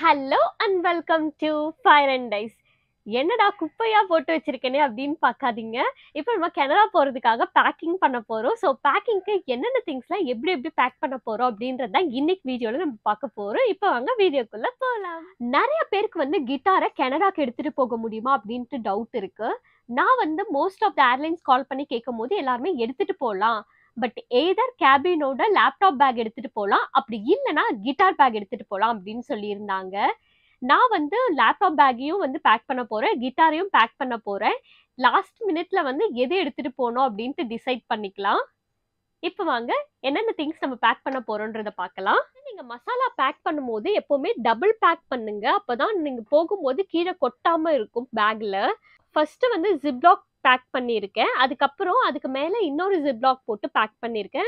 Hello and welcome to fire and dice என்னடா குப்பையா போட்டு வச்சிருக்கேனே அப்படின்னு பார்க்காதீங்க இப்போ நம்ம கனடா போறதுக்காக பேக்கிங் பண்ண போறோம் ஸோ பேக்கிங்க்கு என்னென்ன திங்ஸ்லாம் எப்படி எப்படி பேக் பண்ண போறோம் அப்படின்றது தான் இன்னைக்கு வீடியோல நம்ம பார்க்க போறோம் இப்போ வாங்க வீடியோக்குள்ள போகலாம் நிறைய பேருக்கு வந்து கிட்டாரை கனடாக்கு எடுத்துட்டு போக முடியுமா அப்படின்ட்டு டவுட் இருக்கு நான் வந்து most of the airlines call பண்ணி கேட்கும் போது எல்லாருமே எடுத்துட்டு போகலாம் பட் எய்தர் கேபினோட லேப்டாப் பேக் எடுத்துட்டு போகலாம் அப்படி இல்லைன்னா கிட்டார் பேக் எடுத்துட்டு போகலாம் அப்படின்னு சொல்லியிருந்தாங்க நான் வந்து லேப்டாப் பேக்கையும் வந்து பேக் பண்ண போறேன் கிட்டாரையும் பேக் பண்ண போறேன் லாஸ்ட் மினிட்ல வந்து எது எடுத்துட்டு போகணும் அப்படின்ட்டு டிசைட் பண்ணிக்கலாம் இப்போ வாங்க என்னென்ன திங்ஸ் நம்ம பேக் பண்ண போறோன்றத பார்க்கலாம் நீங்க மசாலா பேக் பண்ணும்போது எப்பவுமே டபுள் பேக் பண்ணுங்க அப்பதான் நீங்க போகும்போது கீழே கொட்டாம இருக்கும் பேக்ல ஃபர்ஸ்ட் வந்து ஜிப்லாக் பேக் பண்ணியிருக்கேன் அதுக்கப்புறம் அதுக்கு மேலே இன்னொரு ஜிப்லாக் போட்டு பேக் பண்ணியிருக்கேன்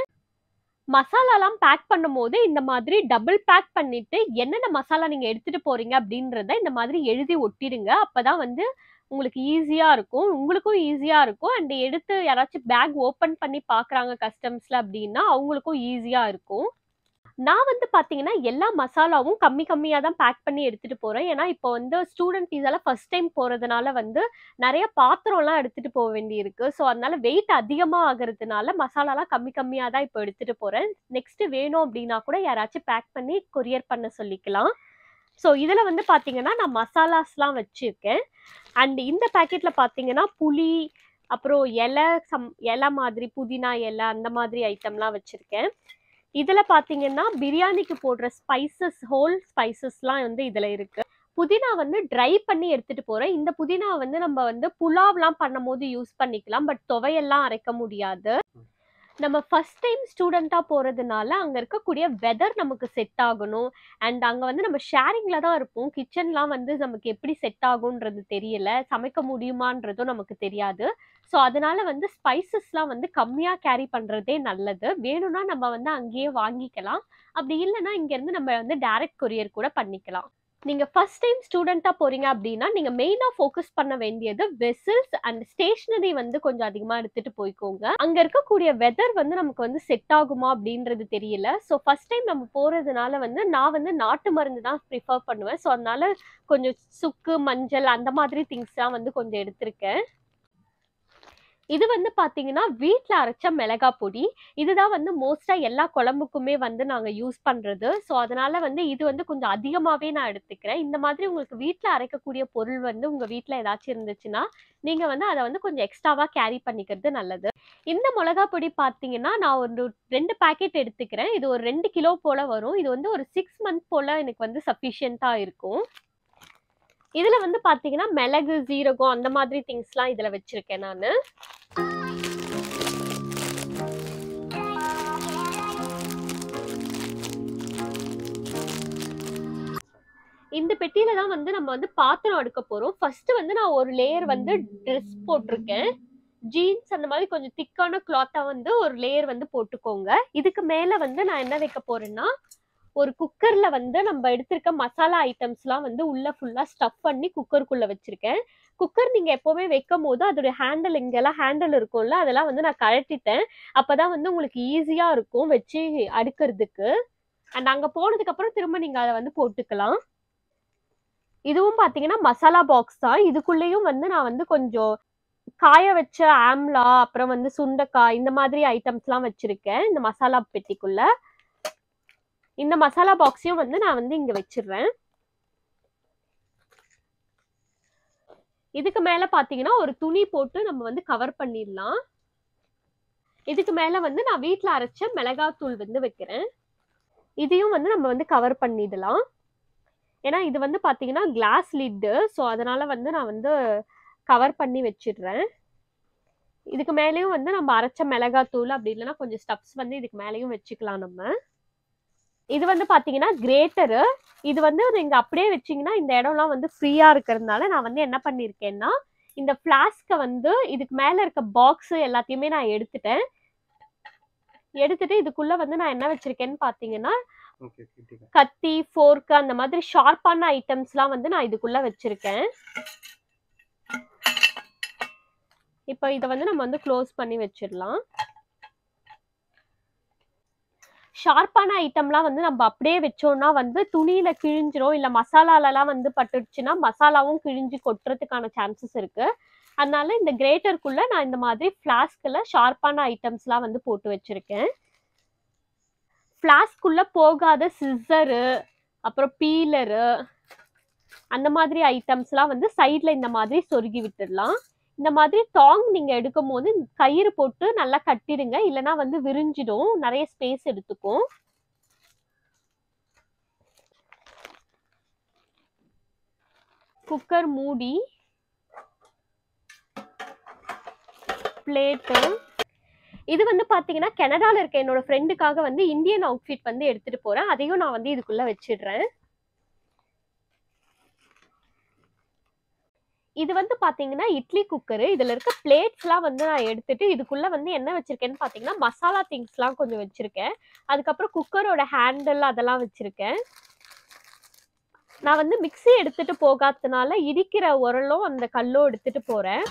மசாலாலாம் பேக் பண்ணும்போது இந்த மாதிரி டபுள் பேக் பண்ணிட்டு என்னென்ன மசாலா நீங்கள் எடுத்துட்டு போறீங்க அப்படின்றத இந்த மாதிரி எழுதி ஒட்டிடுங்க அப்பதான் வந்து உங்களுக்கு ஈஸியாக இருக்கும் உங்களுக்கும் ஈஸியாக இருக்கும் அண்ட் எடுத்து யாராச்சும் பேக் ஓப்பன் பண்ணி பார்க்குறாங்க கஸ்டம்ஸில் அப்படின்னா அவங்களுக்கும் ஈஸியாக இருக்கும் நான் வந்து பார்த்தீங்கன்னா எல்லா மசாலாவும் கம்மி கம்மியாக தான் பேக் பண்ணி எடுத்துகிட்டு போகிறேன் ஏன்னா இப்போ வந்து ஸ்டூடெண்ட் வீஸால ஃபர்ஸ்ட் டைம் போகிறதுனால வந்து நிறைய பாத்திரம்லாம் எடுத்துகிட்டு போக வேண்டியிருக்கு ஸோ அதனால வெயிட் அதிகமாக ஆகிறதுனால மசாலாலாம் கம்மி கம்மியாக தான் இப்போ எடுத்துகிட்டு போகிறேன் நெக்ஸ்ட்டு வேணும் அப்படின்னா கூட யாராச்சும் பேக் பண்ணி கொரியர் பண்ண சொல்லிக்கலாம் ஸோ இதில் வந்து பார்த்தீங்கன்னா நான் மசாலாஸ்லாம் வச்சுருக்கேன் அண்ட் இந்த பேக்கெட்டில் பார்த்தீங்கன்னா புளி அப்புறம் இலை சம் இலை மாதிரி புதினா இலை அந்த மாதிரி ஐட்டம்லாம் வச்சுருக்கேன் இதில் பார்த்தீங்கன்னா பிரியாணிக்கு போடுற ஸ்பைசஸ் ஹோல் ஸ்பைசஸ்லாம் வந்து இதில் இருக்கு புதினா வந்து ட்ரை பண்ணி எடுத்துட்டு போறேன் இந்த புதினா வந்து நம்ம வந்து புலாவ்லாம் பண்ணும்போது யூஸ் பண்ணிக்கலாம் பட் துவையெல்லாம் அரைக்க முடியாது நம்ம ஃபர்ஸ்ட் டைம் ஸ்டூடெண்ட்டாக போகிறதுனால அங்கே இருக்கக்கூடிய வெதர் நமக்கு செட் ஆகணும் அண்ட் அங்கே வந்து நம்ம ஷேரிங்கில் தான் இருப்போம் கிச்சன்லாம் வந்து நமக்கு எப்படி செட் ஆகுன்றது தெரியல சமைக்க முடியுமான்றதும் நமக்கு தெரியாது ஸோ அதனால வந்து ஸ்பைசஸ்லாம் வந்து கம்மியாக கேரி பண்ணுறதே நல்லது வேணும்னா நம்ம வந்து அங்கேயே வாங்கிக்கலாம் அப்படி இல்லைன்னா இங்கேருந்து நம்ம வந்து டைரக்ட் கொரியர் கூட பண்ணிக்கலாம் நீங்கள் ஃபர்ஸ்ட் டைம் ஸ்டூடெண்ட்டாக போகிறீங்க அப்படின்னா நீங்கள் மெயினாக ஃபோக்கஸ் பண்ண வேண்டியது வெசல்ஸ் அண்ட் ஸ்டேஷ்னரி வந்து கொஞ்சம் அதிகமாக எடுத்துகிட்டு போய்க்கோங்க அங்கே இருக்கக்கூடிய வெதர் வந்து நமக்கு வந்து செட் ஆகுமா அப்படின்றது தெரியல ஸோ ஃபர்ஸ்ட் டைம் நம்ம போகிறதுனால வந்து நான் வந்து நாட்டு மருந்து தான் ப்ரிஃபர் பண்ணுவேன் ஸோ அதனால கொஞ்சம் சுக்கு மஞ்சள் அந்த மாதிரி திங்ஸ்லாம் வந்து கொஞ்சம் எடுத்திருக்கேன் இது வந்து பார்த்தீங்கன்னா வீட்டில் அரைச்ச மிளகா பொடி இதுதான் வந்து மோஸ்ட்டாக எல்லா குழம்புக்குமே வந்து நாங்கள் யூஸ் பண்ணுறது ஸோ அதனால் வந்து இது வந்து கொஞ்சம் அதிகமாகவே நான் எடுத்துக்கிறேன் இந்த மாதிரி உங்களுக்கு வீட்டில் அரைக்கக்கூடிய பொருள் வந்து உங்கள் வீட்டில் ஏதாச்சும் இருந்துச்சுன்னா நீங்கள் வந்து அதை வந்து கொஞ்சம் எக்ஸ்ட்ராவாக கேரி பண்ணிக்கிறது நல்லது இந்த மிளகா பொடி பார்த்தீங்கன்னா நான் ஒரு ரெண்டு பேக்கெட் எடுத்துக்கிறேன் இது ஒரு ரெண்டு கிலோ போல் வரும் இது வந்து ஒரு சிக்ஸ் மந்த் போல் எனக்கு வந்து சஃபிஷியண்ட்டாக இருக்கும் இதில் வந்து பார்த்தீங்கன்னா மிளகு ஜீரகம் அந்த மாதிரி திங்ஸ்லாம் இதில் வச்சுருக்கேன் நான் இந்த பெட்டியில தான் வந்து நம்ம வந்து பாத்திரம் எடுக்க போறோம் ஃபர்ஸ்ட் வந்து நான் ஒரு லேயர் வந்து ட்ரெஸ் போட்டிருக்கேன் ஜீன்ஸ் அந்த மாதிரி கொஞ்சம் திக்கான கிளாத்தா வந்து ஒரு லேயர் வந்து போட்டுக்கோங்க இதுக்கு மேல வந்து நான் என்ன வைக்க போறேன்னா ஒரு குக்கர்ல வந்து நம்ம எடுத்திருக்க மசாலா ஐட்டம்ஸ்லாம் வந்து உள்ள ஃபுல்லா ஸ்டஃப் பண்ணி குக்கருக்குள்ள வச்சிருக்கேன் குக்கர் நீங்க எப்பவுமே வைக்கும் போது அதோட ஹேண்டில் இங்கெல்லாம் ஹேண்டில் இருக்கும்ல அதெல்லாம் வந்து நான் கழட்டிட்டேன் அப்பதான் வந்து உங்களுக்கு ஈஸியா இருக்கும் வச்சு அடுக்கிறதுக்கு அண்ட் அங்க போனதுக்கு அப்புறம் திரும்ப நீங்க அதை வந்து போட்டுக்கலாம் இதுவும் பார்த்தீங்கன்னா மசாலா பாக்ஸ் தான் இதுக்குள்ளேயும் வந்து நான் வந்து கொஞ்சம் காய வச்ச ஆம்லா அப்புறம் வந்து சுண்டைக்காய் இந்த மாதிரி ஐட்டம்ஸ்லாம் வச்சிருக்கேன் இந்த மசாலா பெட்டிக்குள்ள இந்த மசாலா பாக்ஸையும் வந்து நான் வந்து இங்க வச்சிடுறேன் இதுக்கு மேல பாத்தீங்கன்னா ஒரு துணி போட்டு நம்ம வந்து கவர் பண்ணிடலாம் இதுக்கு மேல வந்து நான் வீட்ல அரைச்ச மிளகாத்தூள் வந்து வைக்கிறேன் இதையும் வந்து நம்ம வந்து கவர் பண்ணிடலாம் ஏன்னா இது வந்து பார்த்தீங்கன்னா கிளாஸ் லிட்டு ஸோ அதனால வந்து நான் வந்து கவர் பண்ணி வச்சிடுறேன் இதுக்கு மேலேயும் வந்து நம்ம அரைச்ச மிளகாத்தூள் அப்படி இல்லைன்னா கொஞ்சம் ஸ்டப்ஸ் வந்து இதுக்கு மேலேயும் வச்சுக்கலாம் நம்ம இது வந்து பார்த்தீங்கன்னா கிரேட்டரு இது வந்து நீங்கள் அப்படியே வச்சிங்கன்னா இந்த இடம்லாம் வந்து ஃப்ரீயாக இருக்கிறதுனால நான் வந்து என்ன பண்ணியிருக்கேன்னா இந்த ஃப்ளாஸ்க்கை வந்து இதுக்கு மேலே இருக்க பாக்ஸு எல்லாத்தையுமே நான் எடுத்துட்டேன் எடுத்துட்டு இதுக்குள்ளே வந்து நான் என்ன வச்சிருக்கேன்னு பார்த்தீங்கன்னா கத்தி ஃபோர்க்கு அந்த மாதிரி ஷார்ப்பான ஐட்டம்ஸ்லாம் வந்து நான் இதுக்குள்ள வச்சிருக்கேன் இப்போ இதை வந்து நம்ம வந்து க்ளோஸ் பண்ணி வச்சிடலாம் ஷார்ப்பான ஐட்டம்லாம் வந்து நம்ம அப்படியே வச்சோம்னா வந்து துணியில கிழிஞ்சிரும் இல்ல மசாலாலலாம் வந்து பட்டுடுச்சுன்னா மசாலாவும் கிழிஞ்சு கொட்டுறதுக்கான சான்சஸ் இருக்கு அதனால இந்த கிரேட்டருக்குள்ள நான் இந்த மாதிரி ஃப்ளாஸ்கில் ஷார்ப்பான ஐட்டம்ஸ்லாம் வந்து போட்டு வச்சிருக்கேன் ஃப்ளாஸ்க்குள்ள போகாத சிஸ்ஸரு அப்புறம் பீலரு அந்த மாதிரி ஐட்டம்ஸ்லாம் வந்து சைடில் இந்த மாதிரி சொருகி விட்டுடலாம் இந்த மாதிரி டாங் நீங்க எடுக்கும் போது கயிறு போட்டு நல்லா கட்டிடுங்க இல்லைன்னா வந்து விரிஞ்சிடும் நிறைய ஸ்பேஸ் எடுத்துக்கும் குக்கர் மூடி பிளேட்டு இது வந்து பாத்தீங்கன்னா கனடால இருக்க என்னோட ஃப்ரெண்டுக்காக வந்து இந்தியன் அவுட்ஃபிட் வந்து எடுத்துட்டு போறேன் அதையும் நான் வந்து இதுக்குள்ள வச்சிடுறேன் இது வந்து பாத்தீங்கன்னா இட்லி குக்கரு இதுல இருக்க பிளேட்ஸ்லாம் வந்து நான் எடுத்துட்டு இதுக்குள்ள வந்து என்ன வச்சிருக்கேன்னு பாத்தீங்கன்னா மசாலா திங்ஸ்லாம் கொஞ்சம் வச்சிருக்கேன் அதுக்கப்புறம் குக்கரோட ஹேண்டில் அதெல்லாம் வச்சிருக்கேன் நான் வந்து மிக்ஸி எடுத்துட்டு போகாததுனால இடிக்கிற உரலும் அந்த கல்லும் எடுத்துட்டு போறேன்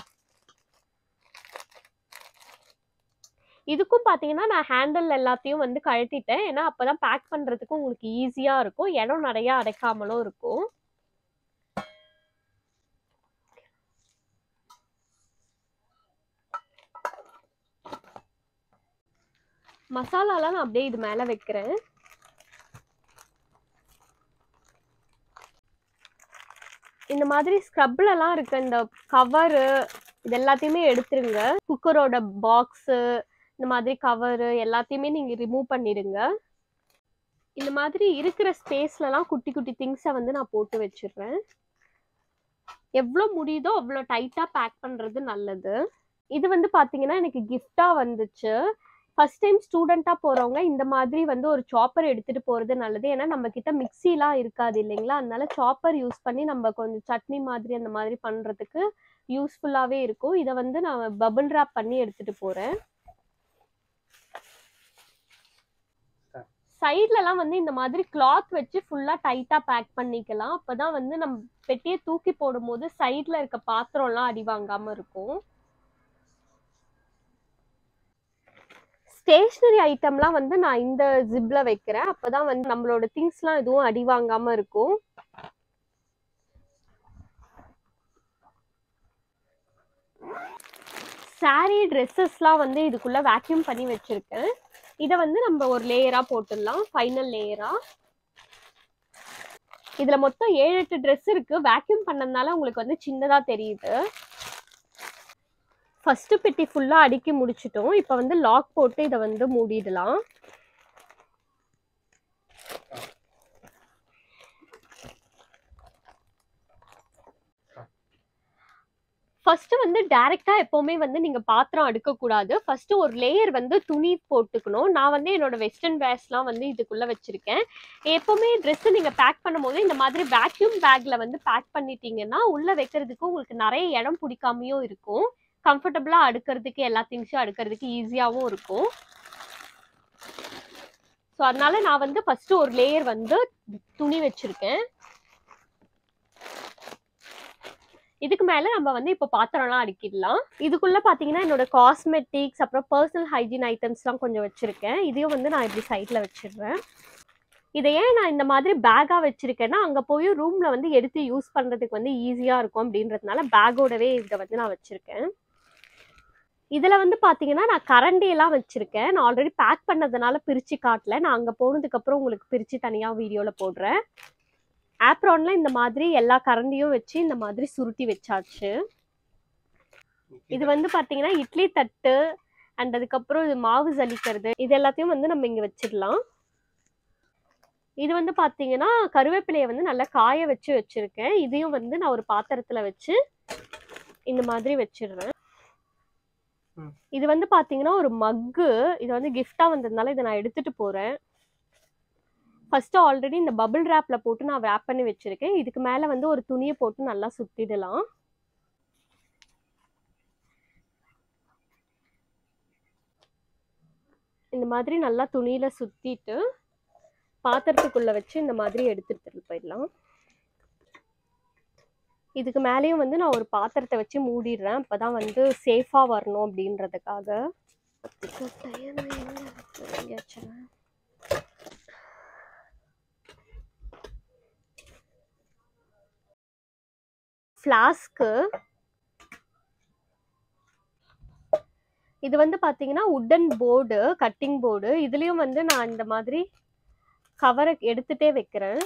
இதுக்கும் பாத்தீங்கன்னா நான் ஹேண்டில் எல்லாத்தையும் வந்து கழட்டிட்டேன் ஏன்னா அப்பதான் பேக் பண்றதுக்கு உங்களுக்கு ஈஸியா இருக்கும் இடம் நிறைய அடைக்காமலும் இருக்கும் மசாலாலாம் நான் அப்படியே இது மேல வைக்கிறேன் இந்த மாதிரி ஸ்க்ரப்லலாம் இருக்க இந்த கவரு இது எல்லாத்தையுமே எடுத்துருங்க குக்கரோட பாக்ஸு இந்த மாதிரி கவரு எல்லாத்தையுமே நீங்கள் ரிமூவ் பண்ணிடுங்க இந்த மாதிரி இருக்கிற ஸ்பேஸ்லலாம் குட்டி குட்டி திங்ஸை வந்து நான் போட்டு வச்சிடுறேன் எவ்வளோ முடியுதோ அவ்வளோ டைட்டாக பேக் பண்ணுறது நல்லது இது வந்து பார்த்தீங்கன்னா எனக்கு கிஃப்டாக வந்துச்சு ஃபர்ஸ்ட் டைம் ஸ்டூடெண்ட்டாக போகிறவங்க இந்த மாதிரி வந்து ஒரு சாப்பர் எடுத்துகிட்டு போகிறது நல்லது ஏன்னா நம்ம கிட்ட மிக்சிலாம் இருக்காது இல்லைங்களா அதனால சாப்பர் யூஸ் பண்ணி நம்ம கொஞ்சம் சட்னி மாதிரி அந்த மாதிரி பண்ணுறதுக்கு யூஸ்ஃபுல்லாகவே இருக்கும் இதை வந்து நான் பபிள் ரேப் பண்ணி எடுத்துகிட்டு போகிறேன் சைட்லலாம் வந்து இந்த மாதிரி கிளாத் வச்சு ஃபுல்லாக டைட்டாக பேக் பண்ணிக்கலாம் அப்போ தான் வந்து நம்ம பெட்டியை தூக்கி போடும்போது சைடில் இருக்க பாத்திரம்லாம் அடி வாங்காமல் இருக்கும் ஸ்டேஷ்னரி ஐட்டம்லாம் வந்து நான் இந்த ஜிப்ல வைக்கிறேன் அப்பதான் வந்து நம்மளோட திங்ஸ்லாம் எதுவும் அடி வாங்காம இருக்கும் சாரீ ட்ரெஸ்ஸஸ்லாம் வந்து இதுக்குள்ள வேக்யூம் பண்ணி வச்சிருக்கேன் இதை வந்து நம்ம ஒரு லேயரா போட்டுடலாம் ஃபைனல் லேயரா இதுல மொத்தம் ஏழு எட்டு ட்ரெஸ் இருக்கு வேக்யூம் பண்ணதுனால உங்களுக்கு வந்து சின்னதா தெரியுது ஃபர்ஸ்ட் பெட்டி ஃபுல்லா அடுக்கி முடிச்சிட்டோம் இப்போ வந்து லாக் போட்டு இதை வந்து மூடிடலாம் ஃபர்ஸ்ட் வந்து டைரக்டா எப்பவுமே வந்து நீங்க பாத்திரம் அடுக்கக்கூடாது ஃபர்ஸ்ட் ஒரு லேயர் வந்து துணி போட்டுக்கணும் நான் வந்து என்னோட வெஸ்டர்ன் வேர்ஸ்லாம் வந்து இதுக்குள்ள வச்சிருக்கேன் எப்பவுமே ட்ரெஸ் நீங்க பேக் பண்ணும்போது இந்த மாதிரி வேக்யூம் பேக்ல வந்து பேக் பண்ணிட்டீங்கன்னா உள்ள வைக்கிறதுக்கு உங்களுக்கு நிறைய இடம் பிடிக்காமையும் இருக்கும் கம்ஃபர்டபுளா அடுக்கிறதுக்கு எல்லா திங்ஸும் அடுக்கிறதுக்கு ஈஸியாகவும் இருக்கும் ஸோ அதனால நான் வந்து ஃபர்ஸ்ட் ஒரு லேயர் வந்து துணி வச்சிருக்கேன் இதுக்கு மேல நம்ம வந்து இப்போ பாத்திரம்லாம் அடுக்கிடலாம் இதுக்குள்ள பாத்தீங்கன்னா என்னோட காஸ்மெட்டிக்ஸ் அப்புறம் பர்சனல் ஹைஜீன் ஐட்டம்ஸ்லாம் கொஞ்சம் வச்சிருக்கேன் இதையும் வந்து நான் இப்படி சைட்ல வச்சிடுறேன் இதை ஏன் நான் இந்த மாதிரி பேக்கா வச்சிருக்கேன்னா அங்க போய் ரூம்ல வந்து எடுத்து யூஸ் பண்றதுக்கு வந்து ஈஸியா இருக்கும் அப்படின்றதுனால பேக்கோடவே இதை வந்து நான் வச்சிருக்கேன் இதுல வந்து பாத்தீங்கன்னா நான் கரண்டி எல்லாம் வச்சிருக்கேன் நான் ஆல்ரெடி பேக் பண்ணதுனால பிரிச்சு காட்டல நான் அங்க போனதுக்கு அப்புறம் உங்களுக்கு பிரிச்சு தனியா வீடியோல போடுறேன் ஆப்ரான்ல இந்த மாதிரி எல்லா கரண்டியும் வச்சு இந்த மாதிரி சுருட்டி வச்சாச்சு இது வந்து பாத்தீங்கன்னா இட்லி தட்டு அண்ட் அதுக்கப்புறம் இது மாவு ஜலிக்கிறது இது எல்லாத்தையும் வந்து நம்ம இங்க வச்சிடலாம் இது வந்து பாத்தீங்கன்னா கருவேப்பிலையை வந்து நல்லா காய வச்சு வச்சிருக்கேன் இதையும் வந்து நான் ஒரு பாத்திரத்துல வச்சு இந்த மாதிரி வச்சிடுறேன் ம். இது வந்து பாத்தீங்கன்னா ஒரு மக்கு இது வந்து கிஃப்டா வந்ததுனால இதை நான் எடுத்துட்டு போறேன் ஃபர்ஸ்ட் ஆல்ரெடி இந்த பபிள் ரேப்ல போட்டு நான் wrap பண்ணி வச்சிருக்கேன் இதுக்கு மேல வந்து ஒரு துணியை போட்டு நல்லா சுத்திடலாம் இந்த மாதிரி நல்லா துணியில சுத்திட்டு பாத்திரத்துக்குள்ள வச்சு இந்த மாதிரி எடுத்துட்டு போயிடலாம் இதுக்கு மேலேயும் வந்து நான் ஒரு பாத்திரத்தை வச்சு மூடிடுறேன் அப்பதான் வந்து சேஃபா வரணும் அப்படின்றதுக்காக time எங்க வச்சேன்? ஃப்ளாஸ்க்கு இது வந்து பாத்தீங்கன்னா உட்டன் போர்டு கட்டிங் போர்டு இதுலயும் வந்து நான் இந்த மாதிரி கவரை எடுத்துட்டே வைக்கிறேன்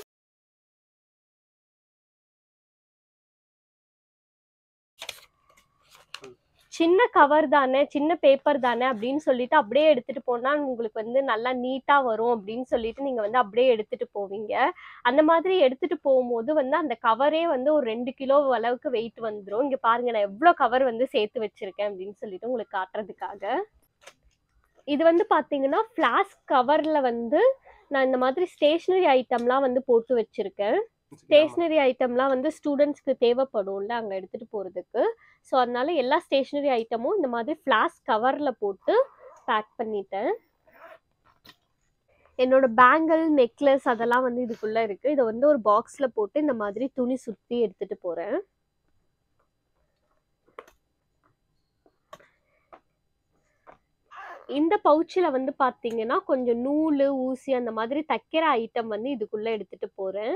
சின்ன கவர் தானே சின்ன பேப்பர் தானே அப்படின்னு சொல்லிட்டு அப்படியே எடுத்துட்டு போனா உங்களுக்கு வந்து நல்லா நீட்டா வரும் அப்படின்னு சொல்லிட்டு நீங்க வந்து அப்படியே எடுத்துட்டு போவீங்க அந்த மாதிரி எடுத்துட்டு போகும்போது வந்து அந்த கவரே வந்து ஒரு ரெண்டு கிலோ அளவுக்கு வெயிட் வந்துடும் இங்க பாருங்க நான் எவ்வளவு கவர் வந்து சேர்த்து வச்சிருக்கேன் அப்படின்னு சொல்லிட்டு உங்களுக்கு காட்டுறதுக்காக இது வந்து பாத்தீங்கன்னா ஃபிளாஸ்க் கவர்ல வந்து நான் இந்த மாதிரி ஸ்டேஷ்னரி ஐட்டம்லாம் வந்து போட்டு வச்சிருக்கேன் ஸ்டேஷ்னரி ஐட்டம்லாம் வந்து ஸ்டூடெண்ட்ஸ்க்கு தேவைப்படும்ல அங்கே எடுத்துகிட்டு போகிறதுக்கு ஸோ அதனால எல்லா ஸ்டேஷ்னரி ஐட்டமும் இந்த மாதிரி ஃப்ளாஸ்க் கவரில் போட்டு பேக் பண்ணிட்டேன் என்னோட பேங்கிள் நெக்லஸ் அதெல்லாம் வந்து இதுக்குள்ளே இருக்குது இதை வந்து ஒரு பாக்ஸில் போட்டு இந்த மாதிரி துணி சுற்றி எடுத்துகிட்டு போகிறேன் இந்த பவுச்சில் வந்து பார்த்தீங்கன்னா கொஞ்சம் நூல் ஊசி அந்த மாதிரி தைக்கிற ஐட்டம் வந்து இதுக்குள்ளே எடுத்துகிட்டு போகிறேன்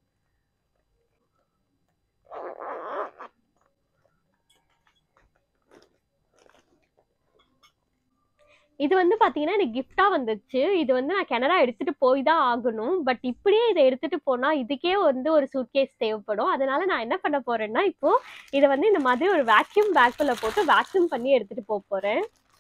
இது வந்து பாத்தீங்கன்னா எனக்கு கிஃப்டா வந்துச்சு இது வந்து நான் கனடா எடுத்துட்டு போய் தான் ஆகணும் பட் இப்படியே இதை எடுத்துட்டு போனா இதுக்கே வந்து ஒரு சூட்கேஸ் தேவைப்படும் அதனால நான் என்ன பண்ண போறேன்னா இப்போ இதை வந்து இந்த மாதிரி ஒரு வேக்யூம் பேக்குள்ள போட்டு வேக்யூம் பண்ணி எடுத்துட்டு போக போறேன்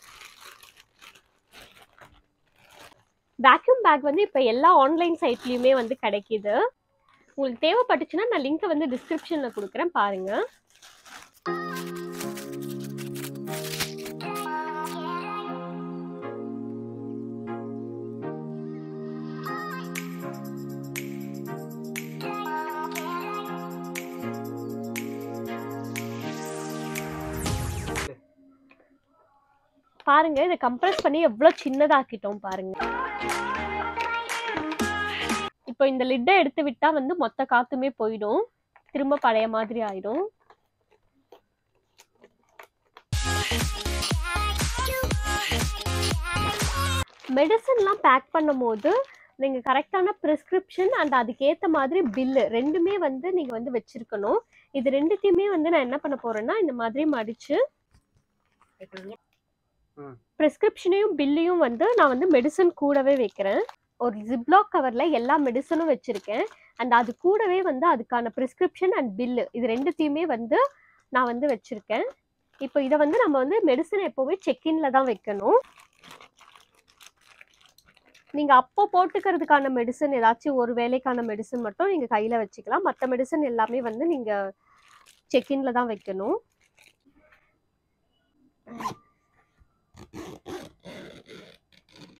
வேக்யூம் பேக் வந்து இப்போ எல்லா ஆன்லைன் சைட்லயுமே வந்து கிடைக்குது உங்களுக்கு தேவைப்பட்டுச்சுன்னா நான் லிங்கை வந்து டிஸ்கிரிப்ஷன்ல கொடுக்குறேன் பாருங்க பாருங்க இதை கம்ப்ரஸ் பண்ணி எவ்வளோ சின்னதாக்கிட்டோம் பாருங்க இப்போ இந்த லிட்டை எடுத்து விட்டா வந்து மொத்த காத்துமே போயிடும் திரும்ப பழைய மாதிரி ஆயிடும் மெடிசன்லாம் பேக் பண்ணும்போது நீங்க கரெக்டான ப்ரிஸ்கிரிப்ஷன் அண்ட் அதுக்கேற்ற மாதிரி பில்லு ரெண்டுமே வந்து நீங்க வந்து வச்சிருக்கணும் இது ரெண்டுத்தையுமே வந்து நான் என்ன பண்ண போறேன்னா இந்த மாதிரி மடிச்சு ப்ரிஸ்கிரிப்ஷனையும் பில்லையும் வந்து நான் வந்து மெடிசன் கூடவே வைக்கிறேன் ஒரு ஜிப்லாக் கவரில் எல்லா மெடிசனும் வச்சுருக்கேன் அண்ட் அது கூடவே வந்து அதுக்கான ப்ரிஸ்கிரிப்ஷன் அண்ட் பில்லு இது ரெண்டுத்தையுமே வந்து நான் வந்து வச்சுருக்கேன் இப்போ இதை வந்து நம்ம வந்து மெடிசன் எப்போவுமே செக்இனில் தான் வைக்கணும் நீங்கள் அப்போ போட்டுக்கிறதுக்கான மெடிசன் ஏதாச்சும் ஒரு வேலைக்கான மெடிசன் மட்டும் நீங்கள் கையில் வச்சுக்கலாம் மற்ற மெடிசன் எல்லாமே வந்து நீங்கள் செக்இனில் தான் வைக்கணும்